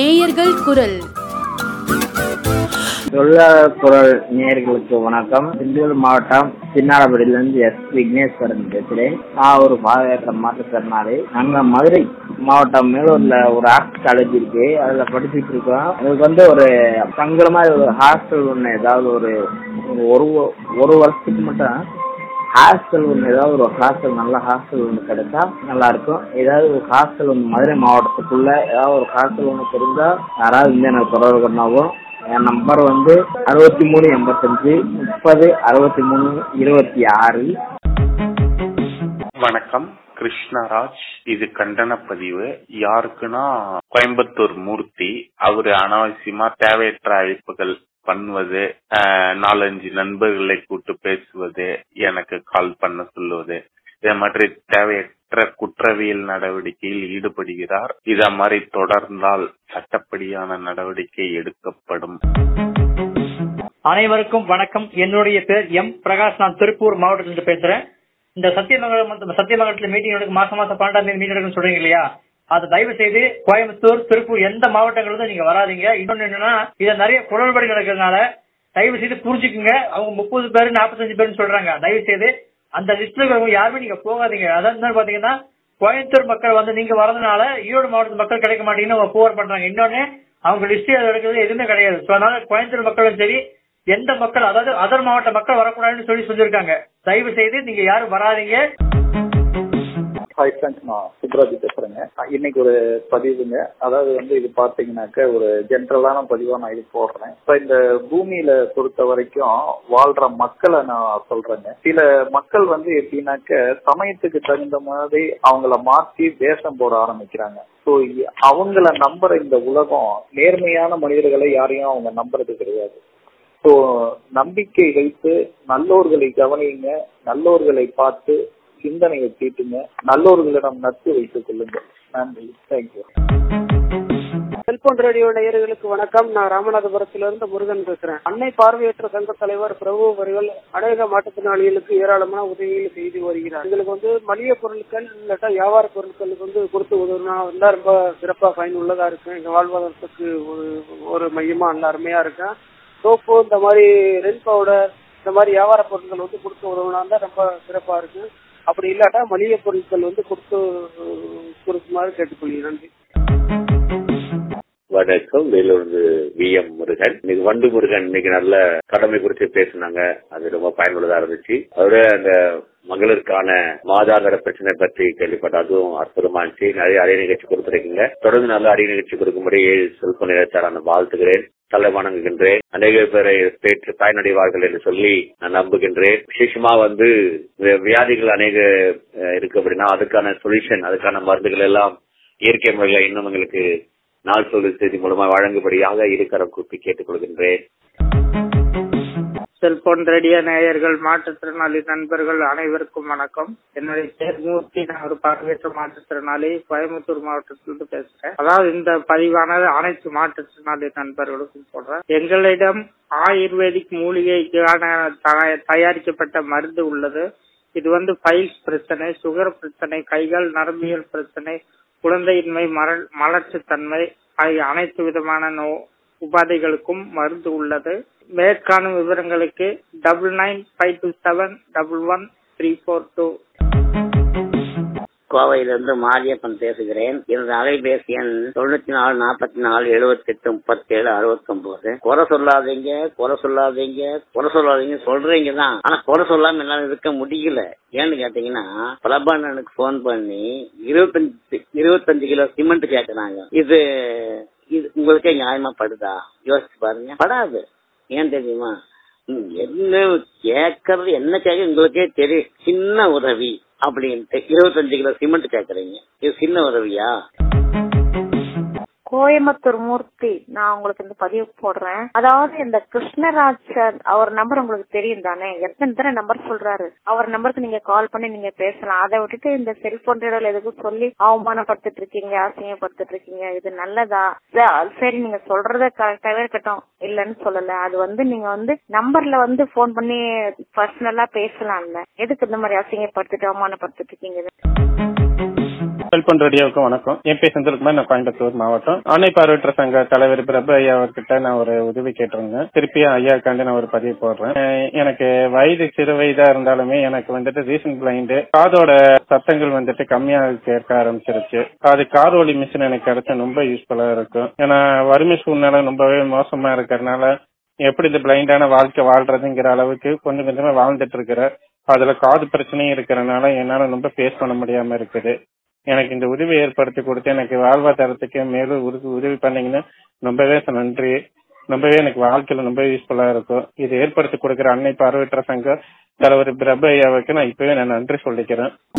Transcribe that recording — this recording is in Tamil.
நேயர்கள் குரல் தொழிலாளர் குரல் நேயர்களுக்கு வணக்கம் திண்டுக்கல் மாவட்டம் சின்னாலப்படியிலிருந்து எஸ் விக்னேஸ்வரன் பேசுறேன் நான் ஒரு பாதயாத்திர மாற்றுத்திறனாளி நாங்க மதுரை மாவட்டம் மேலூர்ல ஒரு ஆர்ட்ஸ் காலேஜ் இருக்கு அதுல படிச்சுட்டு இருக்கோம் அதுக்கு வந்து ஒரு தங்குற ஒரு ஹாஸ்டல் ஒண்ணு ஏதாவது ஒரு ஒரு ஒரு வருஷத்துக்கு மட்டும் ஹாஸ்டல் ஒன்று ஏதாவது ஒரு ஹாஸ்டல் நல்ல ஹாஸ்டல் ஒன்று கிடைச்சா நல்லா இருக்கும் ஏதாவது ஒரு ஹாஸ்டல் ஒன்று மதுரை மாவட்டத்துக்குள்ள ஏதாவது ஒரு ஹாஸ்டல் ஒன்று தெரிஞ்சா யாராவது வந்து எனக்கு தொடர்பு கொண்டாவும் என் நம்பர் வந்து அறுபத்தி மூணு எண்பத்தஞ்சு முப்பது அறுபத்தி மூணு இருபத்தி ஆறு வணக்கம் கிருஷ்ணராஜ் இது கண்டன பதிவு யாருக்குன்னா கோயம்புத்தூர் மூர்த்தி அவரு அனாவசியமா தேவையற்ற அழைப்புகள் பண்ணுவது ஆஹ், நாலஞ்சு நண்பர்களை கூட்டு பேசுவது எனக்கு கால் பண்ண சொல்லுவது இதே மாதிரி தேவையற்ற குற்றவியல் நடவடிக்கையில் ஈடுபடுகிறார் இத மாதிரி தொடர்ந்தால் சட்டப்படியான நடவடிக்கை எடுக்கப்படும் அனைவருக்கும் வணக்கம் என்னுடைய பேர் எம் பிரகாஷ் நான் திருப்பூர் மாவட்டத்திலிருந்து பேசுறேன் இந்த சத்தியமங்கலம் சத்தியமங்கலத்துல மீட்டிங் நடக்கும் மாசம் மாசம் பன்னெண்டாம் தேதி மீட்டிங் நடக்கும் சொல்றீங்க இல்லையா அது தயவு செய்து கோயம்புத்தூர் திருப்பூர் எந்த மாவட்டங்கள்ல இருந்து நீங்க வராதீங்க இன்னொன்னு என்னன்னா இத நிறைய குளறுபடி நடக்கிறதுனால தயவு செய்து புரிஞ்சுக்குங்க அவங்க முப்பது பேர் நாற்பத்தஞ்சு பேர்னு சொல்றாங்க தயவு செய்து அந்த லிஸ்ட்ல இருக்கிறவங்க யாருமே நீங்க போகாதீங்க அதான் என்ன பாத்தீங்கன்னா கோயம்புத்தூர் மக்கள் வந்து நீங்க வரதுனால ஈரோடு மாவட்டத்து மக்கள் கிடைக்க மாட்டீங்கன்னு அவங்க புகார் பண்றாங்க இன்னொன்னு அவங்க லிஸ்ட் எடுக்கிறது எதுவுமே கிடையாது So, அதனால கோயம்புத்தூர் மக்களும் சரி எந்த மக்கள் அதாவது அதர் மாவட்ட மக்கள் வரக்கூடாதுன்னு சொல்லி சொல்லியிருக்காங்க தயவு செய்து நீங்க யாரும் வராதீங்க ஹாய் ஃப்ரெண்ட்ஸ் நான் சுப்ராஜ் பேசுறேங்க இன்னைக்கு ஒரு பதிவுங்க அதாவது வந்து இது பாத்தீங்கன்னாக்க ஒரு ஜென்ரலான பதிவா நான் இது போடுறேன் இப்ப இந்த பூமியில பொறுத்த வரைக்கும் வாழ்ற மக்களை நான் சொல்றேங்க சில மக்கள் வந்து எப்படின்னாக்க சமயத்துக்கு தகுந்த மாதிரி அவங்கள மாற்றி வேஷம் போட ஆரம்பிக்கிறாங்க ஸோ அவங்கள நம்புற இந்த உலகம் நேர்மையான மனிதர்களை யாரையும் அவங்க நம்புறது கிடையாது ஸோ நம்பிக்கை வைத்து நல்லோர்களை கவனியுங்க நல்லோர்களை பார்த்து சிந்தனையை தீட்டுங்க நல்லோர்களிடம் நட்பு வைத்துக் கொள்ளுங்க நன்றி தேங்க்யூ செல்போன் ரேடியோ நேயர்களுக்கு வணக்கம் நான் ராமநாதபுரத்திலிருந்து முருகன் பேசுறேன் அன்னை பார்வையற்ற சங்க தலைவர் பிரபு அவர்கள் அநேக மாற்றுத்திறனாளிகளுக்கு ஏராளமான உதவிகள் செய்து வருகிறார் எங்களுக்கு வந்து மளிகை பொருட்கள் இல்லாட்டா வியாபார பொருட்களுக்கு வந்து கொடுத்து உதவினா வந்தா ரொம்ப சிறப்பா பயனுள்ளதா இருக்கு எங்க வாழ்வாதாரத்துக்கு ஒரு ஒரு மையமா நல்ல அருமையா இருக்கேன் சோப்பு இந்த மாதிரி ரென் பவுடர் இந்த மாதிரி வியாபார பொருட்கள் வந்து கொடுத்து உதவினா தான் ரொம்ப சிறப்பா இருக்கு அப்படி இல்லாட்டா மளிகை பொருட்கள் வந்து கொடுத்து கொடுக்குமாறு கேட்டுக்கொள்கிறேன் நன்றி வணக்கம் வேலூர்ந்து வி எம் முருகன் இன்னைக்கு வண்டு முருகன் இன்னைக்கு நல்ல கடமை குறித்து பேசினாங்க அது ரொம்ப பயனுள்ளதா இருந்துச்சு அதோட அந்த மகளிருக்கான மாதாந்திர பிரச்சனை பற்றி கேள்விப்பட்ட அதுவும் அற்புதமா இருந்துச்சு நிறைய அரிய நிகழ்ச்சி கொடுத்துருக்கீங்க தொடர்ந்து நல்ல அரிய நிகழ்ச்சி கொடுக்கும்படி செல்போன் நிலையத்தார வாழ்த்துகிறேன் தலை வணங்குகின்றேன் அநேக பேரை பெற்று பயனடைவார்கள் என்று சொல்லி நான் நம்புகின்றேன் விசேஷமா வந்து வி- வியாதிகள் அநேக அஹ், இருக்கு அப்படின்னா அதுக்கான சொல்யூஷன் அதுக்கான மருந்துகள் எல்லாம் இயற்கை முறையில இன்னும் எங்களுக்கு நாள் சொல்லு செய்தி மூலமா வழங்கும்படியாக இருக்கரம் கூப்பி கேட்டுக் கொள்கின்றேன் செல்போன் ரேடியோ நேயர்கள் மாற்றுத்திறனாளி நண்பர்கள் அனைவருக்கும் வணக்கம் என்னுடைய பேர் மூர்த்தி நான் ஒரு பார்வையற்ற மாற்றுத்திறனாளி கோயம்புத்தூர் மாவட்டத்திலிருந்து பேசுறேன் அதாவது இந்த பதிவானது அனைத்து மாற்றுத்திறனாளி நண்பர்களுக்கும் சொல்றேன் எங்களிடம் ஆயுர்வேதிக் மூலிகைக்கான த- தயாரிக்கப்பட்ட மருந்து உள்ளது இது வந்து பைல்ஸ் பிரச்சனை சுகர் பிரச்சனை கைகால் நரம்பியல் பிரச்சனை குழந்தையின்மை மர- மலர்ச்சித்தன்மை ஆகிய அனைத்து விதமான நோ உபாதைகளுக்கும் மருந்து உள்ளது மேற்காணும் விவரங்களுக்கு double nine five two seven double one three four two கோவையிலிருந்து மாரியப்பன் பேசுகிறேன் எனது அலைபேசி எண் தொண்ணூத்தி நாலு நாற்பத்தி நாலு எழுபத்தி எட்டு முப்பத்தி ஏழு அறுபத்தி ஒன்பது குறை சொல்லாதீங்க குறை சொல்லாதீங்க குறை சொல்லாதீங்க சொல்றீங்க தான் ஆனா குறை சொல்லாம என்னால இருக்க முடியல ஏன்னு கேட்டீங்கன்னா பிரபாண்டனுக்கு போன் பண்ணி இருபத்தஞ்சு இருபத்தஞ்சு கிலோ சிமெண்ட் கேக்குறாங்க இது இது உங்களுக்கே நியாயமா படுதா யோசிச்சு பாருங்க படாது ஏன் தெரியுமா ம், என்ன கேட்கறது என்ன கேட்க உங்களுக்கே தெரியும் சின்ன உதவி அப்படின்ட்டு இருபத்தஞ்சு கிலோ சிமெண்ட் கேக்குறீங்க இது சின்ன உதவியா கோயம்புத்தூர் மூர்த்தி நான் உங்களுக்கு இந்த பதிவு போடுறேன் அதாவது இந்த கிருஷ்ணராஜ் சார் அவர் நம்பர் உங்களுக்கு தெரியும் தானே எத்தனை தடவை நம்பர் சொல்றாரு அவர் நம்பருக்கு நீங்க கால் பண்ணி நீங்க பேசலாம் அதை விட்டுட்டு இந்த செல்போன் ரேடியோல எதுக்கும் சொல்லி அவமானப்படுத்திட்டு இருக்கீங்க அசிங்கப்படுத்திட்டு இருக்கீங்க இது நல்லதா ச- சரி நீங்க சொல்றத கரெக்டாவே இருக்கட்டும் இல்லன்னு சொல்லல அது வந்து நீங்க வந்து நம்பர்ல வந்து போன் பண்ணி பர்சனலா பேசலாம்ல எதுக்கு இந்த மாதிரி அசிங்கப்படுத்திட்டு அவமானப்படுத்திட்டு இருக்கீங்க செல்போன் ரேடியோவுக்கு வணக்கம் என் பேர் செந்தில்குமார் நான் கோயம்புத்தூர் மாவட்டம் ஆணை பார்வையற்ற சங்க தலைவர் பிரபு ஐயா அவர்கிட்ட நான் ஒரு உதவி கேட்டிருந்தேன் திருப்பி ஐயாக்காண்டு நான் ஒரு பதிவு போடுறேன் அஹ் எனக்கு வயது சிறு வயதா இருந்தாலுமே எனக்கு வந்துட்டு ரீசன் பிளைண்டு காதோட சத்தங்கள் வந்துட்டு கம்மியா கேட்க ஆரம்பிச்சிருச்சு அது காதோலி மிஷின் எனக்கு கிடைச்சா ரொம்ப யூஸ்ஃபுல்லா இருக்கும் ஏன்னா வறுமை சூழ்நிலை ரொம்பவே மோசமா இருக்கறனால எப்படி இந்த பிளைண்டான வாழ்க்கை வாழ்றதுங்கிற அளவுக்கு கொஞ்சம் கொஞ்சமா வாழ்ந்துட்டு இருக்கிறேன் அதுல காது பிரச்சனையும் இருக்கிறனால என்னால ரொம்ப ஃபேஸ் பண்ண முடியாம இருக்குது எனக்கு இந்த உதவி ஏற்படுத்தி கொடுத்து எனக்கு வாழ்வாதாரத்துக்கு மேலும் உதவி உதவி பண்ணீங்கன்னா ரொம்பவே நன்றி ரொம்பவே எனக்கு வாழ்க்கையில ரொம்ப யூஸ்ஃபுல்லா இருக்கும் இது ஏற்படுத்தி கொடுக்கிற அன்னை பார்வையற்ற சங்க தலைவர் பிரபு ஐயாவுக்கு நான் இப்பவே நான் நன்றி சொல்லிக்கிறேன்